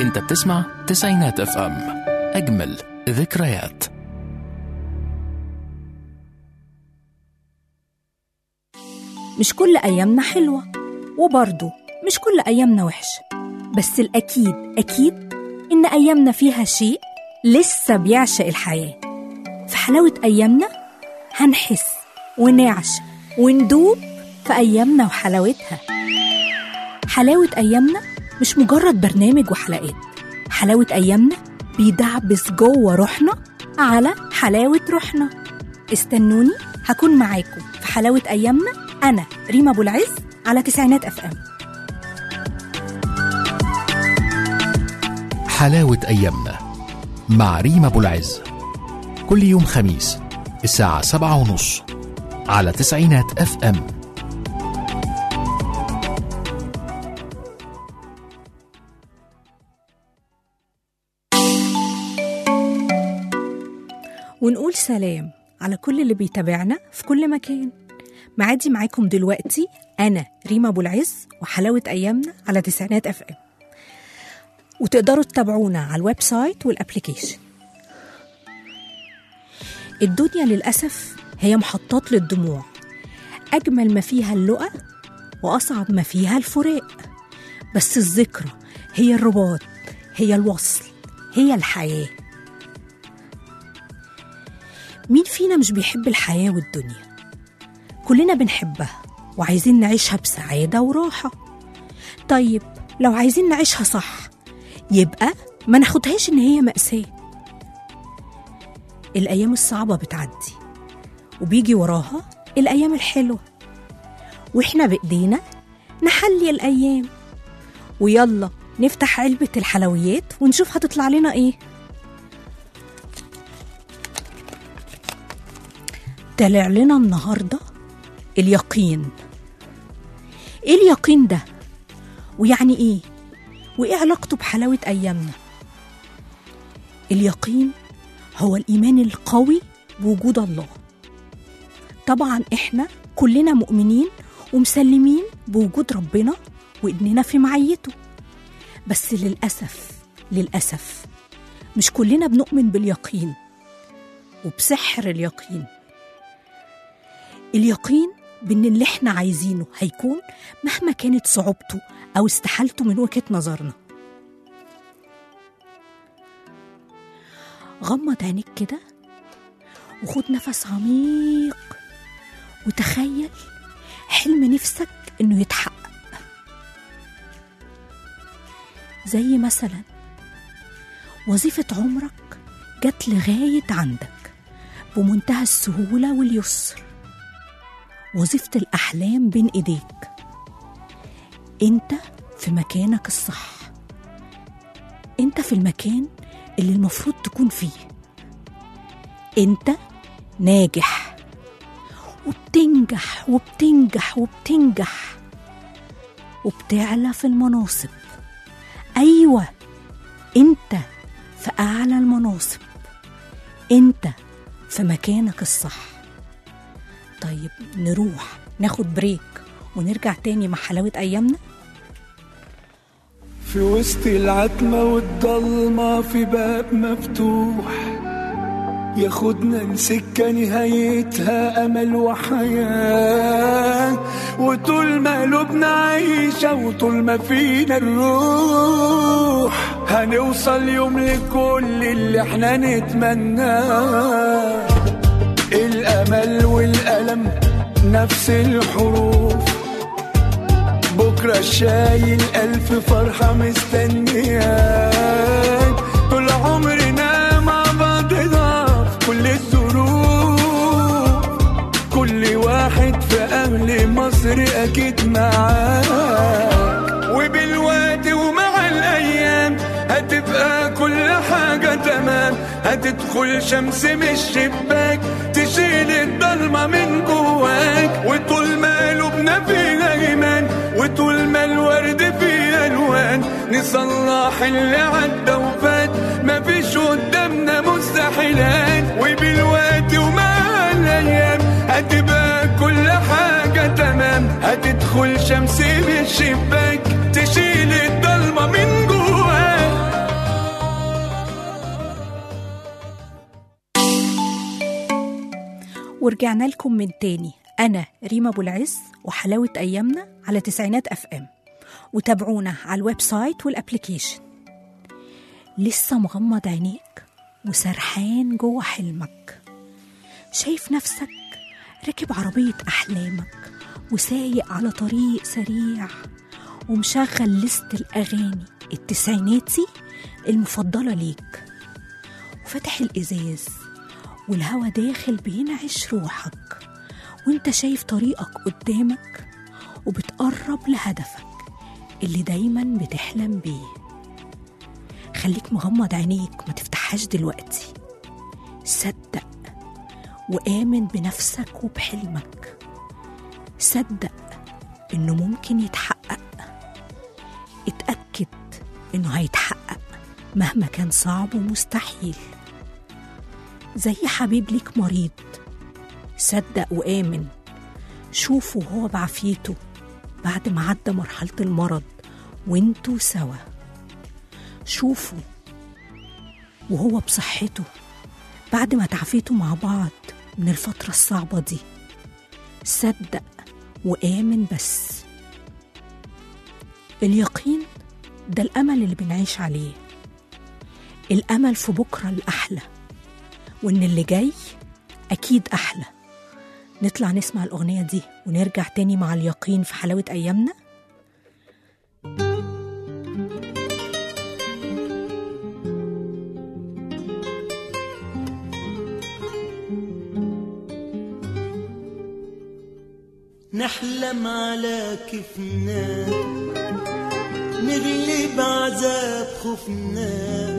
انت بتسمع تسعينات اف ام اجمل ذكريات مش كل أيامنا حلوة وبرضه مش كل أيامنا وحشة بس الأكيد أكيد إن أيامنا فيها شيء لسه بيعشق الحياة في حلاوة أيامنا هنحس ونعشق وندوب في أيامنا وحلاوتها حلاوة أيامنا مش مجرد برنامج وحلقات حلاوة أيامنا بيدعبس جوه روحنا على حلاوة روحنا استنوني هكون معاكم في حلاوة أيامنا أنا ريما أبو العز على تسعينات أف أم حلاوة أيامنا مع ريما أبو العز كل يوم خميس الساعة سبعة ونص على تسعينات اف ام ونقول سلام على كل اللي بيتابعنا في كل مكان معادي معاكم دلوقتي أنا ريما أبو العز وحلاوة أيامنا على تسعينات أف أم وتقدروا تتابعونا على الويب سايت والابليكيشن الدنيا للأسف هي محطات للدموع أجمل ما فيها اللقا وأصعب ما فيها الفراق بس الذكرى هي الرباط هي الوصل هي الحياة مين فينا مش بيحب الحياة والدنيا كلنا بنحبها وعايزين نعيشها بسعادة وراحة طيب لو عايزين نعيشها صح يبقى ما ناخدهاش إن هي مأساة الأيام الصعبة بتعدي وبيجي وراها الأيام الحلوة وإحنا بإيدينا نحلي الأيام ويلا نفتح علبة الحلويات ونشوف هتطلع لنا إيه طلع لنا النهارده اليقين ايه اليقين ده ويعني ايه وايه علاقته بحلاوه ايامنا اليقين هو الايمان القوي بوجود الله طبعا احنا كلنا مؤمنين ومسلمين بوجود ربنا واننا في معيته بس للاسف للاسف مش كلنا بنؤمن باليقين وبسحر اليقين اليقين بان اللي احنا عايزينه هيكون مهما كانت صعوبته او استحالته من وجهه نظرنا غمض عينيك كده وخد نفس عميق وتخيل حلم نفسك انه يتحقق زي مثلا وظيفة عمرك جت لغاية عندك بمنتهى السهولة واليسر وظيفة الأحلام بين إيديك أنت في مكانك الصح أنت في المكان اللي المفروض تكون فيه أنت ناجح وبتنجح وبتنجح وبتنجح وبتعلى في المناصب أيوة أنت في أعلى المناصب أنت في مكانك الصح طيب نروح ناخد بريك ونرجع تاني مع حلاوة أيامنا في وسط العتمة والضلمة في باب مفتوح ياخدنا لسكة نهايتها أمل وحياة وطول ما قلوبنا عايشة وطول ما فينا الروح هنوصل يوم لكل اللي احنا نتمناه الأمل والألم نفس الحروف بكرة شايل ألف فرحة مستنياك طول عمرنا مع بعض ضعف كل الظروف كل واحد في أهل مصر أكيد معاك وبالوقت ومع الأيام هتبقى كل حاجة تمام هتدخل شمس من الشباك تشيل الضلمة من جواك وطول ما قلوبنا فيها إيمان وطول ما الورد فيه ألوان نصلح اللي عدى وفات مفيش قدامنا مستحيلات وبالوقت ومع الأيام هتبقى كل حاجة تمام هتدخل شمس من الشباك تشيل الضلمة من جواك ورجعنا لكم من تاني أنا ريما أبو العز وحلاوة أيامنا على تسعينات أف أم وتابعونا على الويب سايت والأبليكيشن لسه مغمض عينيك وسرحان جوه حلمك شايف نفسك راكب عربية أحلامك وسايق على طريق سريع ومشغل لست الأغاني التسعيناتي المفضلة ليك وفتح الإزاز والهوا داخل بينعش روحك وانت شايف طريقك قدامك وبتقرب لهدفك اللي دايما بتحلم بيه خليك مغمض عينيك ما تفتحهاش دلوقتي صدق وآمن بنفسك وبحلمك صدق إنه ممكن يتحقق اتأكد إنه هيتحقق مهما كان صعب ومستحيل زي حبيب ليك مريض صدق وآمن شوفه وهو بعافيته بعد ما عدى مرحلة المرض وانتوا سوا شوفوا وهو بصحته بعد ما تعافيتوا مع بعض من الفترة الصعبة دي صدق وآمن بس اليقين ده الأمل اللي بنعيش عليه الأمل في بكرة الأحلى وإن اللي جاي أكيد أحلى نطلع نسمع الأغنية دي ونرجع تاني مع اليقين في حلاوة أيامنا نحلم على كيفنا نغلب عذاب خوفنا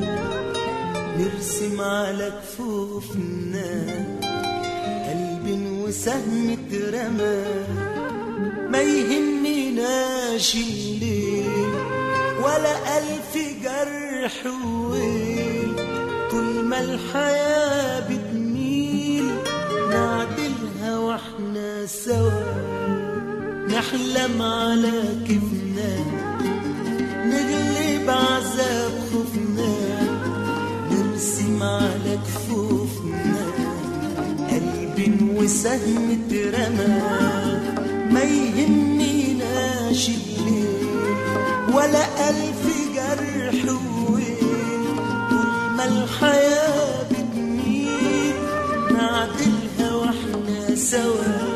نرسم على كفوفنا قلب وسهم اترمى ما يهمناش الليل ولا ألف جرح وويل طول ما الحياة بتميل نعدلها واحنا سوا نحلم على كيفنا نغلب عذاب خوفنا نرسم على كفوفنا قلب وسهم اترمى ما يهمناش الليل ولا ألف جرح وويل طول ما الحياة بتميل نعدلها واحنا سوا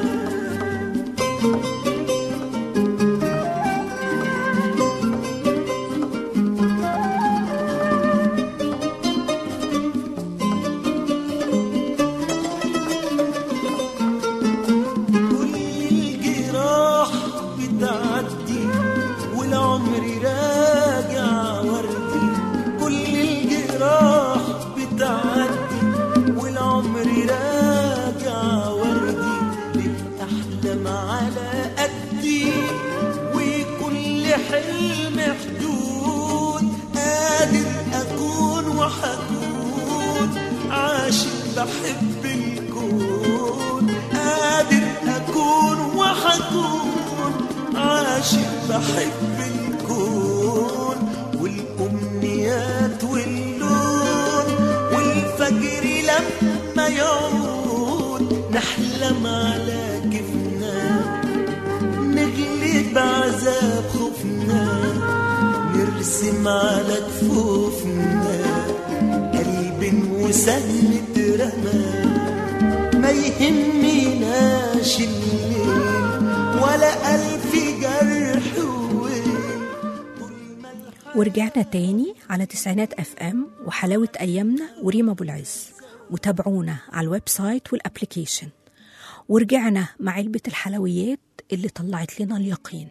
كل الجراح بتعدي والعمر راجع وردي كل الجراح بتعدي والعمر راجع وردي للأحلام على قدي وكل حلم حدود قادر أكون وحكون عاشق بحب الكون قادر أكون وحكون عاشق بحب الكون والأمنيات واللون والفجر لما يعود نحلم على كيفنا نغلب عذاب خوفنا نرسم على كفوفنا قلب وسهم اترمى ما يهمناش الليل ولا ألف جرح وويل طول ما الحياة ورجعنا تاني على تسعينات اف ام وحلاوة ايامنا وريما ابو العز وتابعونا على الويب سايت والابليكيشن ورجعنا مع علبة الحلويات اللي طلعت لنا اليقين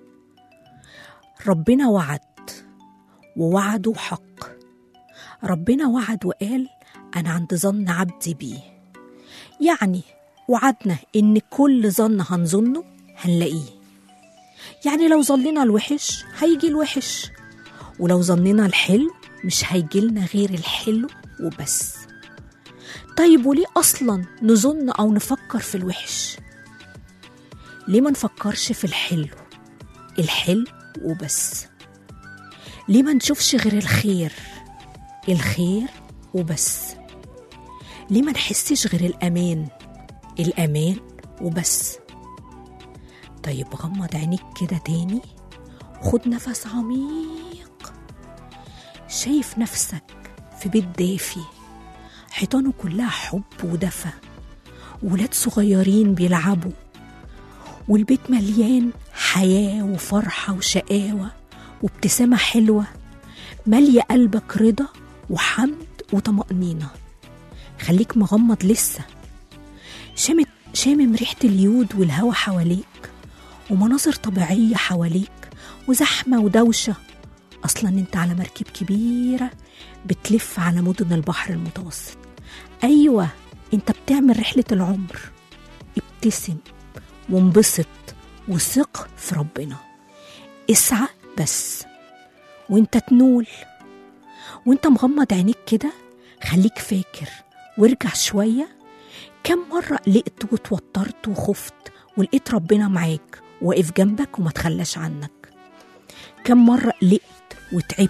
ربنا وعد ووعده حق ربنا وعد وقال أنا عند ظن عبدي بيه يعني وعدنا إن كل ظن هنظنه هنلاقيه يعني لو ظننا الوحش هيجي الوحش ولو ظننا الحلو مش هيجيلنا غير الحلو وبس طيب وليه أصلا نظن أو نفكر في الوحش ليه ما نفكرش في الحلو الحلو وبس ليه ما نشوفش غير الخير الخير وبس ليه ما نحسش غير الأمان الأمان وبس طيب غمض عينيك كده تاني وخد نفس عميق شايف نفسك في بيت دافي حيطانه كلها حب ودفى ولاد صغيرين بيلعبوا والبيت مليان حياة وفرحة وشقاوة وابتسامة حلوة مالية قلبك رضا وحمد وطمأنينة خليك مغمض لسه شامت شامم ريحة اليود والهوا حواليك ومناظر طبيعية حواليك وزحمة ودوشة أصلا أنت على مركب كبيرة بتلف على مدن البحر المتوسط أيوة أنت بتعمل رحلة العمر ابتسم وانبسط وثق في ربنا اسعى بس وانت تنول وانت مغمض عينيك كده خليك فاكر وارجع شوية كم مرة قلقت وتوترت وخفت ولقيت ربنا معاك واقف جنبك وما تخلاش عنك كم مرة قلقت وتعبت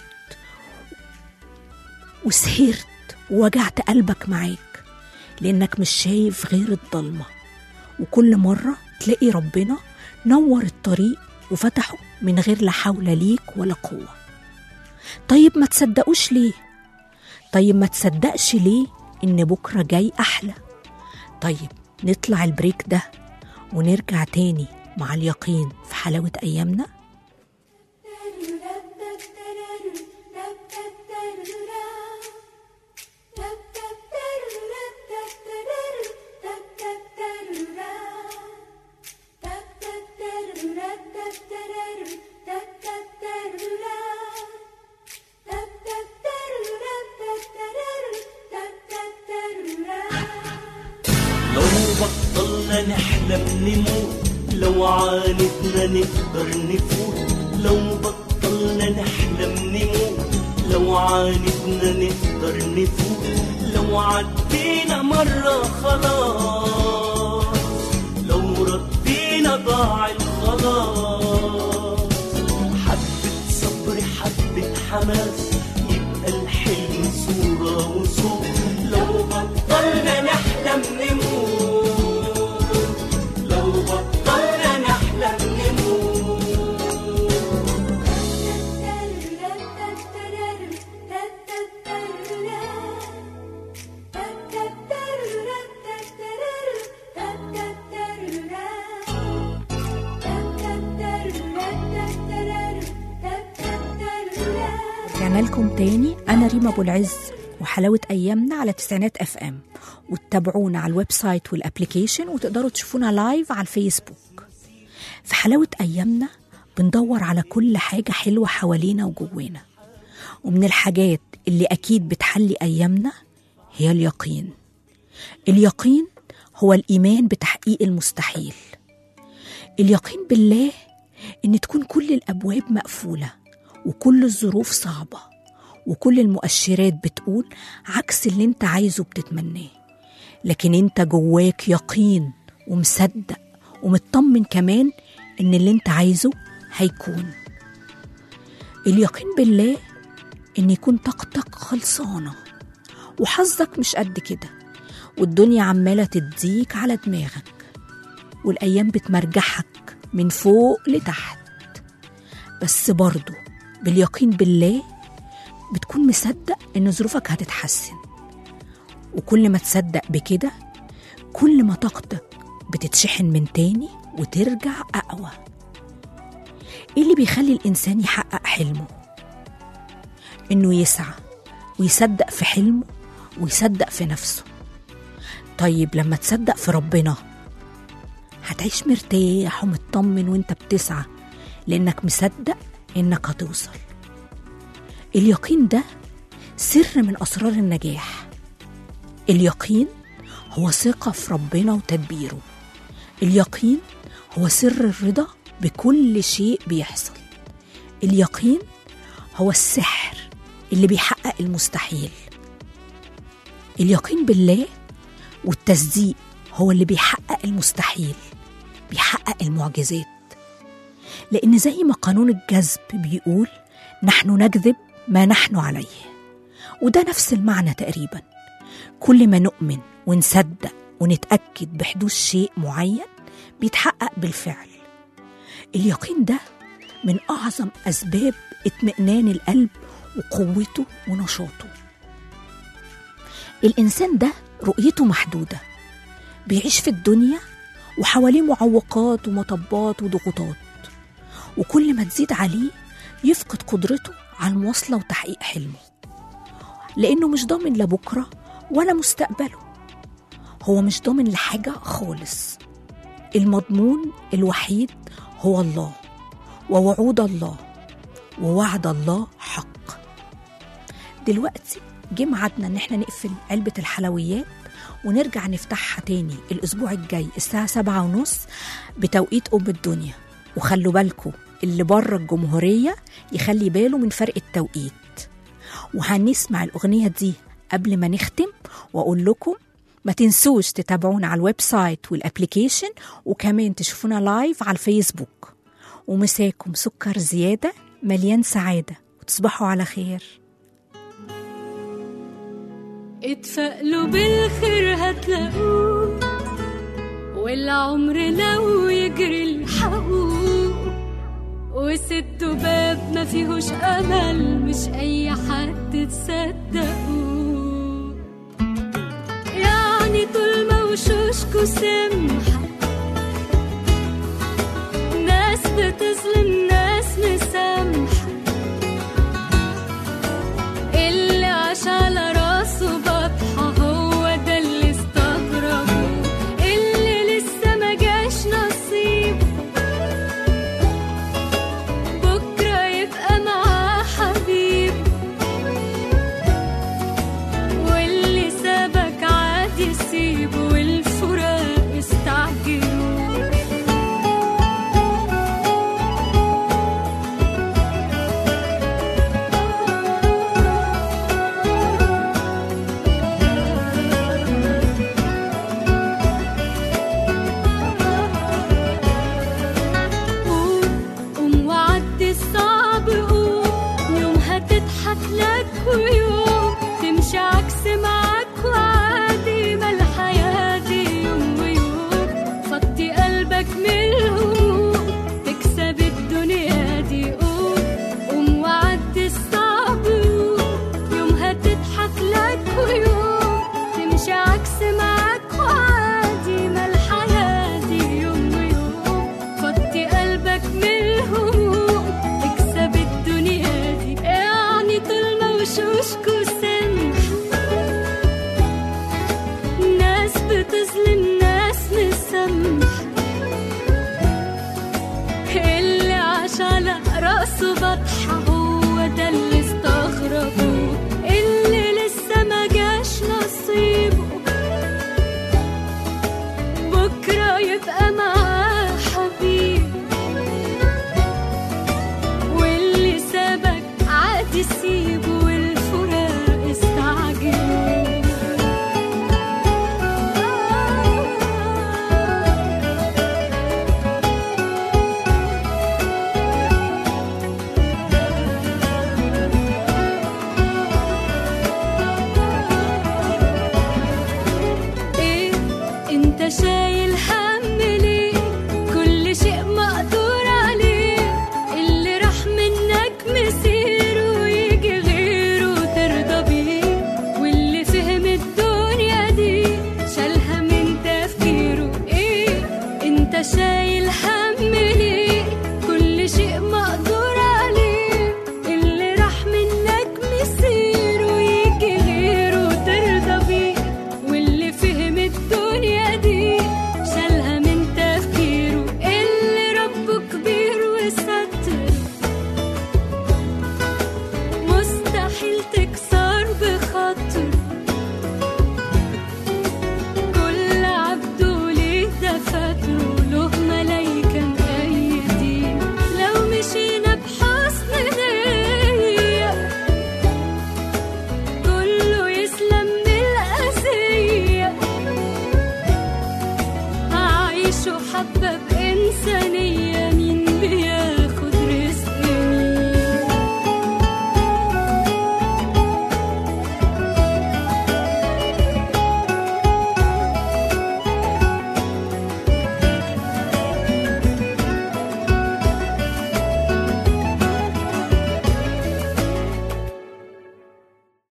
وسهرت ووجعت قلبك معاك لأنك مش شايف غير الضلمة وكل مرة تلاقي ربنا نور الطريق وفتحه من غير لا حول ليك ولا قوة طيب ما تصدقوش ليه طيب ما تصدقش ليه إن بكرة جاي أحلى طيب نطلع البريك ده ونرجع تاني مع اليقين في حلاوة أيامنا لو بطلنا نحلم نموت لو عاندنا نقدر نفوت لو بطلنا نحلم نموت لو عاندنا نقدر نفوت لو عدينا مرة خلاص لو ردينا ضاع الخلاص حبة صبر حبة حماس يبقى الحلم صورة وصوت لو بطلنا نحلم نموت لو بطلنا نحلم نموت رجعنا لكم تاني أنا ريما أبو العز وحلاوة أيامنا على تسعينات اف ام وتتابعونا على الويب سايت والابليكيشن وتقدروا تشوفونا لايف على الفيسبوك في حلاوة أيامنا بندور على كل حاجة حلوة حوالينا وجوانا ومن الحاجات اللي أكيد بتحلي أيامنا هي اليقين اليقين هو الإيمان بتحقيق المستحيل اليقين بالله إن تكون كل الأبواب مقفولة وكل الظروف صعبة وكل المؤشرات بتقول عكس اللي انت عايزه بتتمناه لكن انت جواك يقين ومصدق ومطمن كمان ان اللي انت عايزه هيكون اليقين بالله ان يكون طاقتك خلصانه وحظك مش قد كده والدنيا عماله تديك على دماغك والايام بتمرجحك من فوق لتحت بس برضه باليقين بالله بتكون مصدق ان ظروفك هتتحسن وكل ما تصدق بكده كل ما طاقتك بتتشحن من تاني وترجع اقوى ايه اللي بيخلي الانسان يحقق حلمه انه يسعى ويصدق في حلمه ويصدق في نفسه طيب لما تصدق في ربنا هتعيش مرتاح ومطمن وانت بتسعى لانك مصدق انك هتوصل اليقين ده سر من اسرار النجاح اليقين هو ثقه في ربنا وتدبيره اليقين هو سر الرضا بكل شيء بيحصل اليقين هو السحر اللي بيحقق المستحيل اليقين بالله والتصديق هو اللي بيحقق المستحيل بيحقق المعجزات لأن زي ما قانون الجذب بيقول نحن نجذب ما نحن عليه وده نفس المعنى تقريبا كل ما نؤمن ونصدق ونتأكد بحدوث شيء معين بيتحقق بالفعل اليقين ده من أعظم أسباب اطمئنان القلب وقوته ونشاطه الإنسان ده رؤيته محدودة بيعيش في الدنيا وحواليه معوقات ومطبات وضغوطات وكل ما تزيد عليه يفقد قدرته على المواصلة وتحقيق حلمه لأنه مش ضامن لا بكرة ولا مستقبله هو مش ضامن لحاجة خالص المضمون الوحيد هو الله ووعود الله ووعد الله حق دلوقتي جه ميعادنا ان احنا نقفل علبة الحلويات ونرجع نفتحها تاني الأسبوع الجاي الساعة سبعة ونص بتوقيت أم الدنيا وخلوا بالكم اللي بره الجمهورية يخلي باله من فرق التوقيت وهنسمع الأغنية دي قبل ما نختم وأقول لكم ما تنسوش تتابعونا على الويب سايت والابليكيشن وكمان تشوفونا لايف على الفيسبوك ومساكم سكر زيادة مليان سعادة وتصبحوا على خير اتفائلوا بالخير هتلاقوه والعمر لو يجري الحقوه وسدوا باب ما فيهوش امل مش اي حد تصدقوه يعني طول ما وشوشكوا سمحة ناس بتظلم ناس مسامحة اللي عاش على راسه بطحة هو ده اللي استغربه اللي لسه ما جاش نصيب بكرة يبقى معاه حبيب واللي سابك عادي سيبه والفراق استعجلوا قوم قوم وعدي الصعب قوم يوم هتضحك لك ويوم تمشي عكس معاك وعادي ما الحياة دي يوم ويوم فضي قلبك من الهموم تكسب الدنيا دي قوم قوم وعدي الصعب قوم يوم هتضحك لك ويوم تمشي عكس معاك وعادي ما الحياة دي يوم ويوم فضي قلبك من الهموم تكسب الدنيا دي يعني طول ما وشوشكوا سمح ناس بتظلم ناس مسامح اللي عاش على راسه بطحة